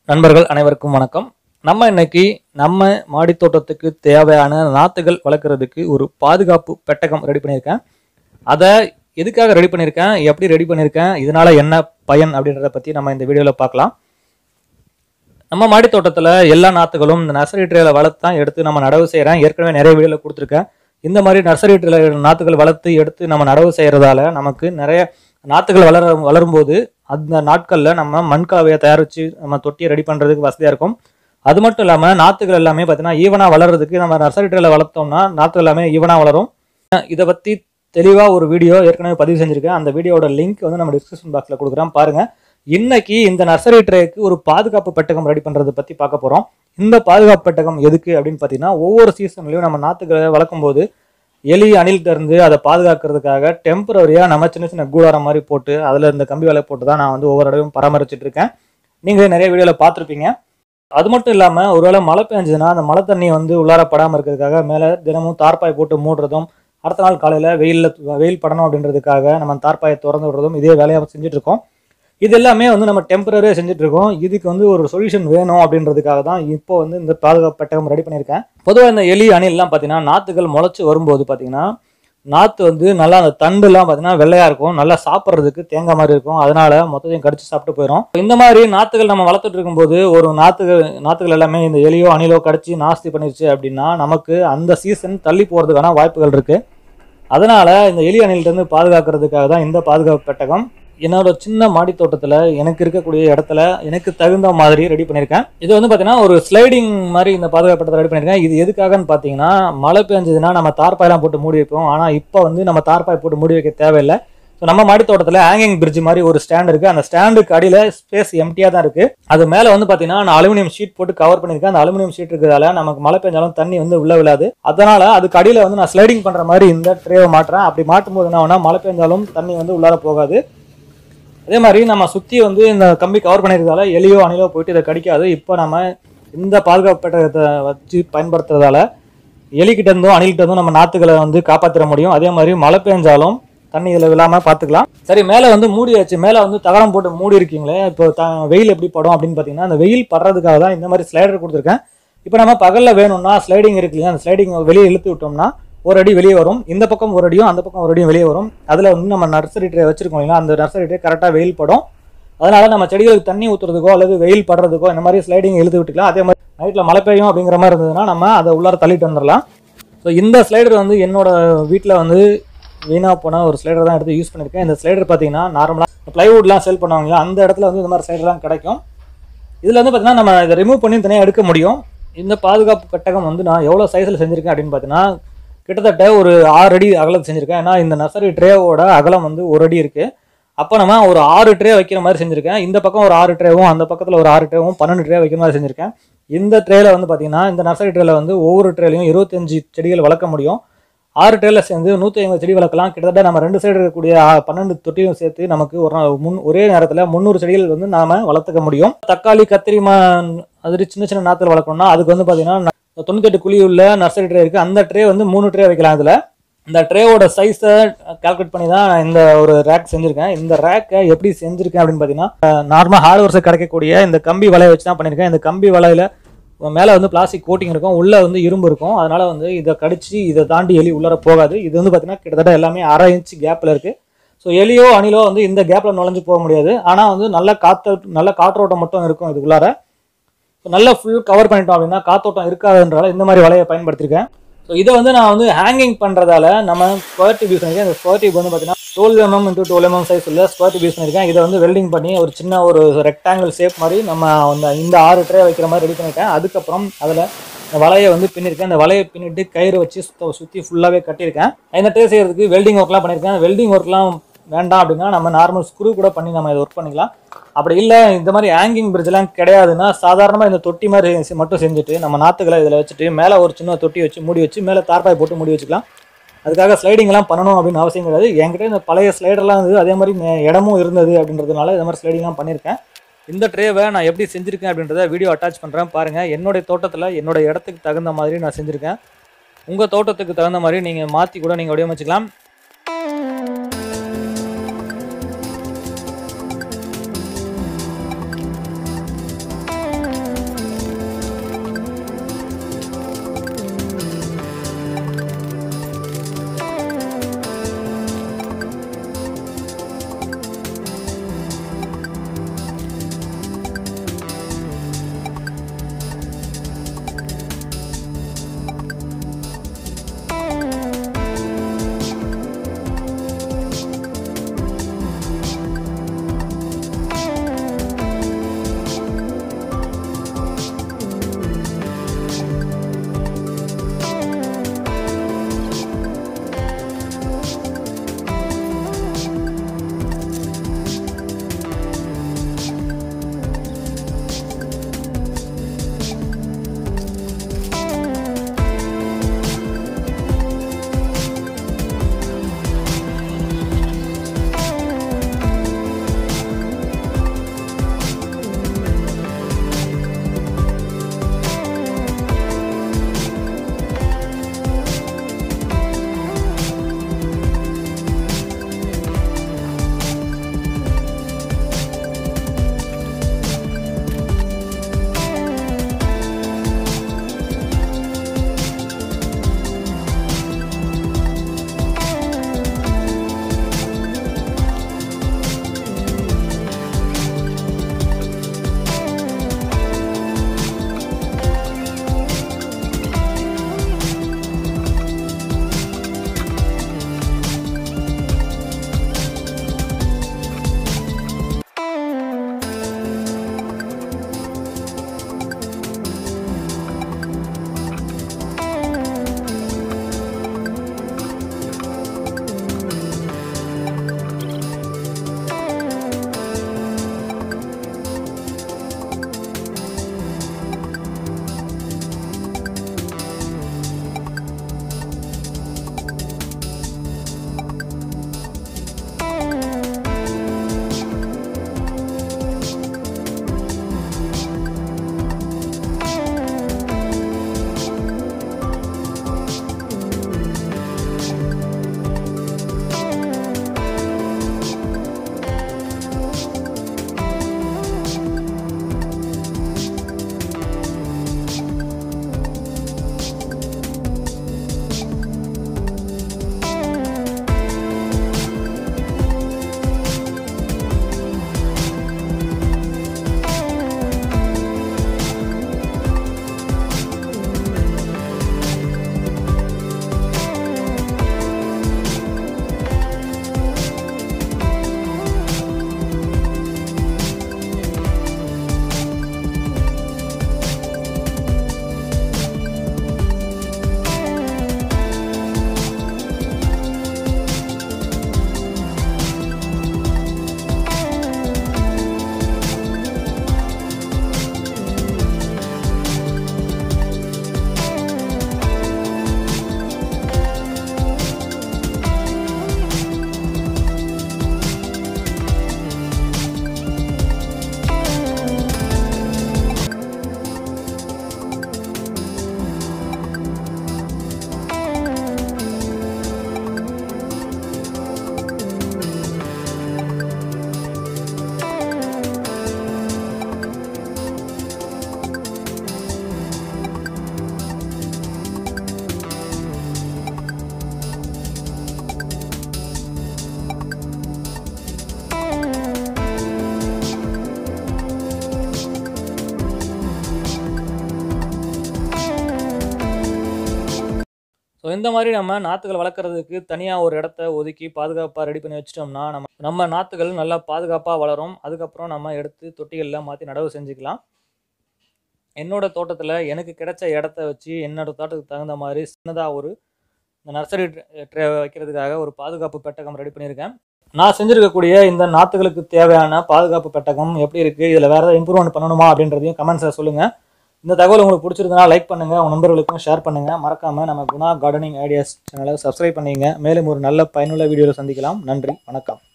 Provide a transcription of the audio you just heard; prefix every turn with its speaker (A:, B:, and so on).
A: நண்பர்கள் அனைவருக்கும் வணக்கம் நம்ம இன்னைக்கு நம்ம மாடித் தோட்டத்துக்கு தேவையான நாற்றுகள் வளர்க்குறதுக்கு ஒரு பாதுகாப்பு பெட்டகம் ரெடி பண்ணியிருக்கேன் அதை எதுக்காக ரெடி பண்ணியிருக்கேன் எப்படி ரெடி பண்ணியிருக்கேன் இதனால என்ன பயன் அப்படின்றத பற்றி நம்ம இந்த வீடியோவில் பார்க்கலாம் நம்ம மாடித் தோட்டத்தில் எல்லா நாற்றுகளும் இந்த நர்சரி ட்ரேல வளர்த்து தான் எடுத்து நம்ம நடவு செய்கிறேன் ஏற்கனவே நிறைய வீடியோவில் கொடுத்துருக்கேன் இந்த மாதிரி நர்சரி ட்ரேல நாற்றுகள் வளர்த்து எடுத்து நம்ம நடவு செய்கிறதால நமக்கு நிறைய நாற்றுகள் வளர வளரும்போது அந்த நாட்களில் நம்ம மண் கலவையை தயாரித்து நம்ம தொட்டியை ரெடி பண்ணுறதுக்கு வசதியாக இருக்கும் அது மட்டும் இல்லாமல் நாற்றுகள் எல்லாமே பார்த்தீங்கன்னா ஈவனாக வளர்றதுக்கு நம்ம நர்சரி ட்ரேல வளர்த்தோம்னா நாற்றுகள் எல்லாமே ஈவனாக வளரும் இதை பற்றி தெளிவாக ஒரு வீடியோ ஏற்கனவே பதிவு செஞ்சுருக்கேன் அந்த வீடியோட லிங்க் வந்து நம்ம டிஸ்கிரிப்ஷன் பாக்ஸில் கொடுக்குறேன் பாருங்கள் இன்னைக்கு இந்த நர்சரி ட்ரேக்கு ஒரு பாதுகாப்பு பெட்டகம் ரெடி பண்ணுறதை பற்றி பார்க்க போகிறோம் இந்த பாதுகாப்பு பெட்டகம் எதுக்கு அப்படின்னு பார்த்தீங்கன்னா ஒவ்வொரு சீசன்லையும் நம்ம நாற்றுகளை வளர்க்கும் போது எலி அணில்கிட்ட இருந்து அதை பாதுகாக்கிறதுக்காக டெம்பரரியாக நம்ம சின்ன சின்ன கூடாரம் மாதிரி போட்டு அதில் இந்த கம்பி வலை போட்டு தான் நான் வந்து ஒவ்வொரு தடவையும் பராமரிச்சுட்டு இருக்கேன் நீங்கள் நிறைய வீடியோவில் பார்த்துருப்பீங்க அது மட்டும் இல்லாமல் ஒருவேளை மழை பெஞ்சதுன்னா அந்த மழை தண்ணி வந்து உள்ளார படாமல் இருக்கிறதுக்காக மேலே தினமும் தார்பாய் போட்டு மூடுறதும் அடுத்த நாள் காலையில் வெயிலில் வெயில் படணும் அப்படின்றதுக்காக நம்ம தார்பாயை திறந்து விடுறதும் இதே வேலையாக செஞ்சுட்டு இருக்கோம் இது எல்லாமே வந்து நம்ம டெம்பரரியாக செஞ்சுட்டு இருக்கோம் இதுக்கு வந்து ஒரு சொல்யூஷன் வேணும் அப்படின்றதுக்காக தான் இப்போ வந்து இந்த பாதுகாப்பு பெட்டகம் ரெடி பண்ணியிருக்கேன் பொதுவாக இந்த எலி அணில்லாம் பார்த்தீங்கன்னா நாற்றுகள் முளைச்சி வரும்போது பார்த்தீங்கன்னா நாற்று வந்து நல்லா அந்த தண்டுலாம் பார்த்தீங்கன்னா வெள்ளையாக இருக்கும் நல்லா சாப்பிட்றதுக்கு தேங்காய் மாதிரி இருக்கும் அதனால மொத்தத்தையும் கடிச்சு சாப்பிட்டு போயிடும் இந்த மாதிரி நாற்றுகள் நம்ம வளர்த்துட்டு இருக்கும்போது ஒரு நாற்றுகள் நாற்றுகள் எல்லாமே இந்த எலியோ அணிலோ கடிச்சு நாஸ்தி பண்ணிருச்சு அப்படின்னா நமக்கு அந்த சீசன் தள்ளி போகிறதுக்கான வாய்ப்புகள் இருக்குது அதனால இந்த எலி அணிலிருந்து பாதுகாக்கிறதுக்காக தான் இந்த பாதுகாப்பு பெட்டகம் என்னோட சின்ன மாடி தோட்டத்தில் எனக்கு இருக்கக்கூடிய இடத்துல எனக்கு தகுந்த மாதிரி ரெடி பண்ணியிருக்கேன் இது வந்து பார்த்தீங்கன்னா ஒரு ஸ்லைடிங் மாதிரி இந்த பாதுகாப்பு பெட்டத்தை ரெடி பண்ணியிருக்கேன் இது எதுக்காகன்னு பார்த்தீங்கன்னா மழை பெஞ்சதுன்னா நம்ம தார்பாயெல்லாம் போட்டு மூடி வைப்போம் ஆனால் இப்போ வந்து நம்ம தார்பாய் போட்டு மூடி வைக்க தேவையில்லை ஸோ நம்ம மாடி தோட்டத்தில் ஹேங்கிங் பிரிட்ஜ் மாதிரி ஒரு ஸ்டாண்ட் இருக்குது அந்த ஸ்டாண்டுக்கு அடியில் ஸ்பேஸ் எம்டியாக தான் இருக்குது அது மேலே வந்து பார்த்தீங்கன்னா நான் அலுமினியம் ஷீட் போட்டு கவர் பண்ணியிருக்கேன் அந்த அலுமினியம் ஷீட் இருக்கிறதால நமக்கு மழை பெஞ்சாலும் தண்ணி வந்து உள்ள விழாது அதனால அதுக்கு அடியில் வந்து நான் ஸ்லைடிங் பண்ணுற மாதிரி இந்த ட்ரேவை மாட்டுறேன் அப்படி மாட்டும் போது என்ன ஆகும்னா மழை பெஞ்சாலும் தண்ணி வந்து உள்ளார போகாது அதே மாதிரி நம்ம சுற்றி வந்து இந்த கம்பி கவர் பண்ணியிருக்கதால எலியோ அணிலோ போயிட்டு இதை கடிக்காது இப்போ நம்ம இந்த பாதுகாப்பு பெட்டகத்தை வச்சு பயன்படுத்துறதால எலிக்கிட்ட இருந்தும் அணில்கிட்ட இருந்தும் நம்ம நாற்றுகளை வந்து காப்பாற்றிட முடியும் அதே மாதிரி மழை பெஞ்சாலும் தண்ணி இதில் விழாமல் பார்த்துக்கலாம் சரி மேலே வந்து மூடி வச்சு மேலே வந்து தகரம் போட்டு மூடி இருக்கீங்களே இப்போ த வெயில் எப்படி படும் அப்படின்னு பார்த்தீங்கன்னா அந்த வெயில் படுறதுக்காக தான் இந்த மாதிரி ஸ்லைடர் கொடுத்துருக்கேன் இப்போ நம்ம பகலில் வேணும்னா ஸ்லைடிங் இருக்கு இல்லையா அந்த ஸ்லைடிங் வெளியே இழுத்து விட்டோம்னா ஒரு அடி வெளியே வரும் இந்த பக்கம் ஒரு அடியும் அந்த பக்கம் ஒரு அடியும் வெளியே வரும் அதில் வந்து நம்ம நர்சரி ட்ரே வச்சிருக்கோம் இல்லைங்களா அந்த நர்சரி ட்ரே கரெக்டாக வெயில் படும் அதனால நம்ம செடிகளுக்கு தண்ணி ஊற்றுறதுக்கோ அல்லது வெயில் படுறதுக்கோ இந்த மாதிரி ஸ்லைடிங் இழுத்து விட்டுக்கலாம் அதே மாதிரி நைட்டில் மழை பெய்யும் அப்படிங்கிற மாதிரி இருந்ததுன்னா நம்ம அதை உள்ளார தள்ளிட்டு வந்துடலாம் ஸோ இந்த ஸ்லைடர் வந்து என்னோட வீட்டில் வந்து வீணாக போன ஒரு ஸ்லைடர் தான் எடுத்து யூஸ் பண்ணியிருக்கேன் இந்த ஸ்லைடர் பார்த்தீங்கன்னா நார்மலாக ப்ளைவுட்லாம் செல் பண்ணுவாங்க இல்லையா, அந்த இடத்துல வந்து இந்த மாதிரி ஸ்லைடர்லாம் கிடைக்கும் இதில் வந்து பார்த்தீங்கன்னா நம்ம இதை ரிமூவ் பண்ணி தனியாக எடுக்க முடியும் இந்த பாதுகாப்பு பெட்டகம் வந்து நான் எவ்வளோ சைஸில் செஞ்சுருக்கேன் அப்படின்னு பார்த்தீங்கன்னா கிட்டத்தட்ட ஒரு ஆறு அடி அகலத்தை செஞ்சுருக்கேன் ஏன்னா இந்த நர்சரி ட்ரேவோட அகலம் வந்து ஒரு அடி இருக்குது அப்போ நம்ம ஒரு ஆறு ட்ரே வைக்கிற மாதிரி செஞ்சுருக்கேன் இந்த பக்கம் ஒரு ஆறு ட்ரேவும் அந்த பக்கத்தில் ஒரு ஆறு ட்ரேவும் பன்னெண்டு ட்ரே வைக்கிற மாதிரி செஞ்சுருக்கேன் இந்த ட்ரேல வந்து பார்த்தீங்கன்னா இந்த நர்சரி ட்ரேல வந்து ஒவ்வொரு ட்ரேலையும் இருபத்தஞ்சு செடிகள் வளர்க்க முடியும் ஆறு ட்ரேல சேர்ந்து நூற்றி ஐம்பது செடி வளர்க்கலாம் கிட்டத்தட்ட நம்ம ரெண்டு சைடு இருக்கக்கூடிய ஆ, பன்னெண்டு தொட்டியும் சேர்த்து நமக்கு ஒரு நாள் முன் ஒரே நேரத்தில் முந்நூறு செடிகள் வந்து நாம வளர்த்துக்க முடியும் தக்காளி கத்திரிமா அது சின்ன சின்ன நாற்றுல வளர்க்கணும்னா அதுக்கு வந்து பார்த்தீங்கன்னா தொண்ணூத்தெட்டு குழி உள்ள நர்சரி ட்ரே இருக்குது அந்த ட்ரே வந்து மூணு ட்ரே வைக்கலாம் இதில் இந்த ட்ரேவோட சைஸை கால்குலேட் பண்ணி தான் நான் இந்த ஒரு ரேக் செஞ்சுருக்கேன் இந்த ரேக்கை எப்படி செஞ்சுருக்கேன் அப்படின்னு பார்த்தீங்கன்னா நார்மலாக ஹார்ட்வேர்ஸை கிடைக்கக்கூடிய இந்த கம்பி வலையை வச்சு தான் பண்ணியிருக்கேன் இந்த கம்பி வலையில் மேலே வந்து பிளாஸ்டிக் கோட்டிங் இருக்கும் உள்ளே வந்து இரும்பு இருக்கும் அதனால வந்து இதை கடிச்சு இதை தாண்டி எலி உள்ளார போகாது இது வந்து பார்த்தீங்கன்னா கிட்டத்தட்ட எல்லாமே அரை இன்ச் கேப்பில் இருக்குது ஸோ எலியோ அணிலோ வந்து இந்த கேப்பில் நுழைஞ்சு போக முடியாது ஆனால் வந்து நல்ல காற்று நல்ல காற்றோட்டம் மட்டும் இருக்கும் இதுக்குள்ளார ஸோ நல்லா ஃபுல் கவர் பண்ணிட்டோம் அப்படின்னா காத்தோட்டம் இருக்காதுன்றால இந்த மாதிரி வலையை பயன்படுத்தியிருக்கேன் ஸோ இதை வந்து நான் வந்து ஹேங்கிங் பண்ணுறதால நம்ம ஸ்கொயர் டியூப் யூஸ் பண்ணியிருக்கேன் இந்த ஸ்கொயர் டியூப் வந்து பார்த்தீங்கன்னா twelve mm into twelve mm size உள்ள ஸ்கொயர் டியூப் யூஸ் பண்ணியிருக்கேன் இதை வந்து வெல்டிங் பண்ணி ஒரு சின்ன ஒரு ரெக்டாங்கிள் ஷேப் மாதிரி நம்ம அந்த இந்த ஆறு ட்ரே வைக்கிற மாதிரி ரெடி பண்ணிட்டேன் அதுக்கப்புறம் அதில் இந்த வலையை வந்து பின்னிருக்கேன் இந்த வலையை பின்னிட்டு கயிறு வச்சு சுத்த சுற்றி ஃபுல்லாகவே கட்டியிருக்கேன் இந்த ட்ரே செய்யறதுக்கு வெல்டிங் ஒர்க்லாம் பண்ணியிருக்கேன் வெல்டிங் ஒர்க்லாம் வேண்டாம் அப்படின்னா நம்ம நார்மல் ஸ்க்ரூ கூட பண்ணி நம்ம இதை ஒர்க் பண்ணிக்கலாம் அப்படி இல்லை இந்த மாதிரி ஹேங்கிங் பிரிட்ஜ்லாம் கிடையாதுன்னா சாதாரணமாக இந்த தொட்டி மாதிரி செ- மட்டும் செஞ்சுட்டு நம்ம நாற்றுகளை இதில் வச்சுட்டு மேலே ஒரு சின்ன தொட்டி வச்சு மூடி வச்சு மேலே தார்பாய் போட்டு மூடி வச்சுக்கலாம் அதுக்காக ஸ்லைடிங்லாம் பண்ணணும் அப்படின்னு அவசியம் கிடையாது என்கிட்ட இந்த பழைய ஸ்லைடர்லாம் இருந்தது அதே மாதிரி நெ- இடமும் இருந்தது அப்படின்றதுனால இந்த மாதிரி ஸ்லைடிங்லாம் பண்ணியிருக்கேன் இந்த ட்ரேவை நான் எப்படி செஞ்சுருக்கேன் அப்படின்றத வீடியோ அட்டாச் பண்ணுறேன் பாருங்கள் என்னுடைய தோட்டத்தில் என்னோட இடத்துக்கு தகுந்த மாதிரி நான் செஞ்சுருக்கேன் உங்கள் தோட்டத்துக்கு தகுந்த மாதிரி நீங்கள் மாற்றி கூட நீங்கள் வடிவமைச்சுக்கலாம் ஸோ இந்த மாதிரி நம்ம நாற்றுகள் வளர்க்குறதுக்கு தனியாக ஒரு இடத்த ஒதுக்கி பாதுகாப்பாக ரெடி பண்ணி வச்சிட்டோம்னா நம்ம நம்ம நாற்றுகள் நல்லா பாதுகாப்பாக வளரும் அதுக்கப்புறம் நம்ம எடுத்து தொட்டிகளில் மாற்றி நடவு செஞ்சுக்கலாம் என்னோட தோட்டத்தில் எனக்கு கிடைச்ச இடத்த வச்சு என்னோட தோட்டத்துக்கு தகுந்த மாதிரி சின்னதாக ஒரு இந்த நர்சரி ட்ரே வைக்கிறதுக்காக ஒரு பாதுகாப்பு பெட்டகம் ரெடி பண்ணியிருக்கேன் நான் செஞ்சுருக்கக்கூடிய இந்த நாற்றுகளுக்கு தேவையான பாதுகாப்பு பெட்டகம் எப்படி இருக்குது இதில் வேறு ஏதாவது இம்ப்ரூவ்மெண்ட் பண்ணணுமா அப்படின்றதையும் கமெண்ட்ஸில் சொல்லுங்கள் இந்த தகவல் உங்களுக்கு பிடிச்சிருந்தனா லைக் பண்ணுங்கள் உங்கள் நண்பர்களுக்கும் ஷேர் பண்ணுங்கள் மறக்காமல் நம்ம குணா கார்டனிங் ஐடியாஸ் சேனலை சப்ஸ்கிரைப் பண்ணிங்க மேலும் ஒரு நல்ல பயனுள்ள வீடியோவில் சந்திக்கலாம் நன்றி வணக்கம்